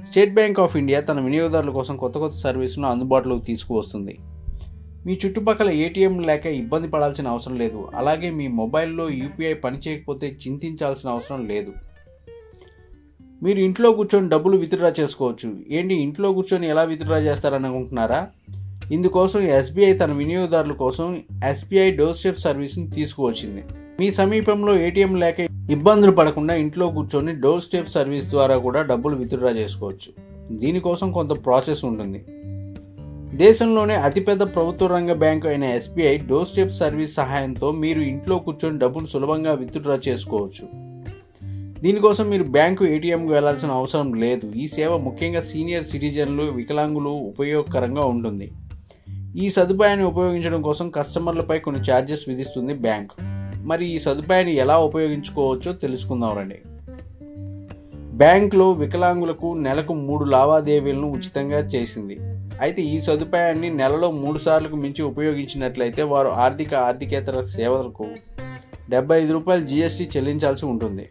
state bank of India తన వినియోగదారుల కోసం కొత్త కొత్త సర్వీసులను అందుబాటులోకి తీసుకువస్తుంది మీ చుట్టుపక్కల ఏటీఎం లేక ఇబ్బంది పడాల్సిన అవసరం లేదు అలాగే మీ మొబైల్లో యూపీఐ పనిచేయకపోతే చింతించాల్సిన అవసరం లేదు మీరు ఇంట్లో కూర్చొని డబ్బులు విత్డ్రా చేసుకోవచ్చు ఏంటి ఇంట్లో కూర్చొని ఎలా విత్డ్రా చేస్తారని అనుకుంటున్నారా ఇందుకోసం ఎస్బీఐ తన వినియోగదారుల కోసం ఎస్బీఐ డోర్ స్టెప్ సర్వీస్ని తీసుకువచ్చింది మీ సమీపంలో ఏటీఎం లేక ఇబ్బందులు పడకుండా ఇంట్లో కూర్చొని డోర్ స్టెప్ సర్వీస్ ద్వారా కూడా డబ్బులు విత్డ్రా చేసుకోవచ్చు దీనికోసం కొంత ప్రాసెస్ ఉంటుంది దేశంలోనే అతిపెద్ద ప్రభుత్వ రంగ బ్యాంకు అయిన ఎస్బీఐ డోర్ స్టెప్ సర్వీస్ సహాయంతో మీరు ఇంట్లో కూర్చొని డబ్బులు సులభంగా విత్డ్రా చేసుకోవచ్చు దీనికోసం మీరు బ్యాంకు ఏటీఎంకు వెళ్లాల్సిన అవసరం లేదు ఈ సేవ ముఖ్యంగా సీనియర్ సిటిజన్లు వికలాంగులు ఉపయోగకరంగా ఉంటుంది ఈ సదుపాయాన్ని ఉపయోగించడం కోసం కస్టమర్లపై కొన్ని ఛార్జెస్ విధిస్తుంది బ్యాంక్ మరి ఈ సదుపాయాన్ని ఎలా ఉపయోగించుకోవచ్చో తెలుసుకుందాం రండి బ్యాంకులో వికలాంగులకు నెలకు మూడు లావాదేవీలను ఉచితంగా చేసింది అయితే ఈ సదుపాయాన్ని నెలలో మూడు సార్లకు మించి ఉపయోగించినట్లయితే వారు ఆర్థిక ఆర్థికేతర సేవలకు డెబ్బై ఐదు రూపాయలు జీఎస్టీ చెల్లించాల్సి ఉంటుంది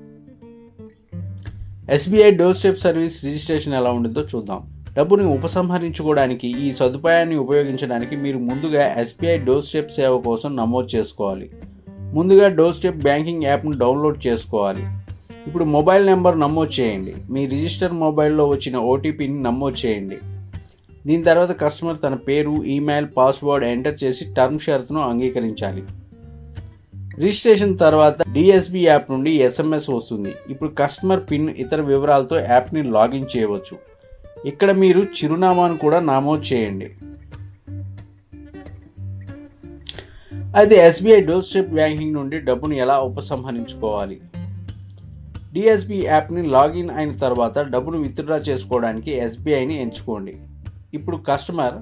SBI doorstep service registration ఎలా ఉంటుందో చూద్దాం డబ్బుని ఉపసంహరించుకోవడానికి ఈ సదుపాయాన్ని ఉపయోగించడానికి మీరు ముందుగా ఎస్బీఐ డోర్ స్టెప్ సేవ కోసం నమోదు చేసుకోవాలి ముందుగా డోర్ స్టెప్ బ్యాంకింగ్ యాప్ను డౌన్లోడ్ చేసుకోవాలి ఇప్పుడు మొబైల్ నెంబర్ నమోదు చేయండి మీ రిజిస్టర్ మొబైల్లో వచ్చిన ఓటీపీని నమోదు చేయండి దీని తర్వాత కస్టమర్ తన పేరు ఈమెయిల్ పాస్వర్డ్ ఎంటర్ చేసి టర్మ్ షరతును అంగీకరించాలి రిజిస్ట్రేషన్ తర్వాత డిఎస్బి యాప్ నుండి ఎస్ఎంఎస్ వస్తుంది ఇప్పుడు కస్టమర్ పిన్ ఇతర వివరాలతో యాప్ని లాగిన్ చేయవచ్చు ఇక్కడ మీరు చిరునామాను కూడా నమోదు చేయండి అయితే ఎస్బీఐ డోర్ స్టెప్ బ్యాంకింగ్ నుండి డబ్బును ఎలా ఉపసంహరించుకోవాలి డిఎస్బి యాప్ని లాగిన్ అయిన తర్వాత డబ్బును విత్డ్రా చేసుకోవడానికి ఎస్బీఐని ఎంచుకోండి ఇప్పుడు కస్టమర్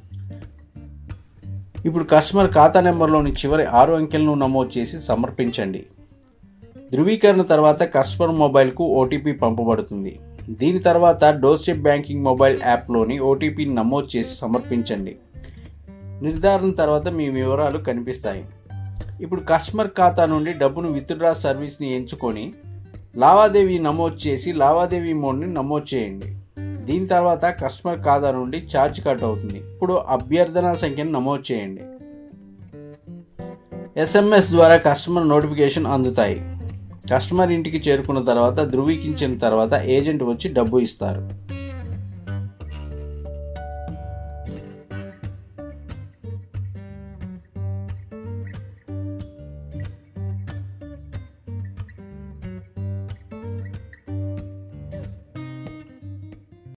ఇప్పుడు కస్టమర్ ఖాతా నెంబర్లోని చివరి ఆరు అంకెలను నమోదు చేసి సమర్పించండి ధృవీకరణ తర్వాత కస్టమర్ మొబైల్కు ఓటీపీ పంపబడుతుంది దీని తర్వాత డోర్స్టెప్ బ్యాంకింగ్ మొబైల్ యాప్లోని ఓటీపీని నమోదు చేసి సమర్పించండి నిర్ధారణ తర్వాత మీ వివరాలు కనిపిస్తాయి ఇప్పుడు కస్టమర్ ఖాతా నుండి డబ్బును విత్డ్రా సర్వీస్ని ఎంచుకొని లావాదేవీ నమోదు చేసి లావాదేవీ మోడ్ని నమోదు చేయండి దీని తర్వాత కస్టమర్ ఖాతా నుండి ఛార్జ్ కట్ అవుతుంది ఇప్పుడు అభ్యర్థన సంఖ్యను నమోదు చేయండి ఎస్ఎంఎస్ ద్వారా కస్టమర్ నోటిఫికేషన్ అందుతాయి కస్టమర్ ఇంటికి చేరుకున్న తర్వాత ధృవీకరించిన తర్వాత ఏజెంట్ వచ్చి డబ్బు ఇస్తారు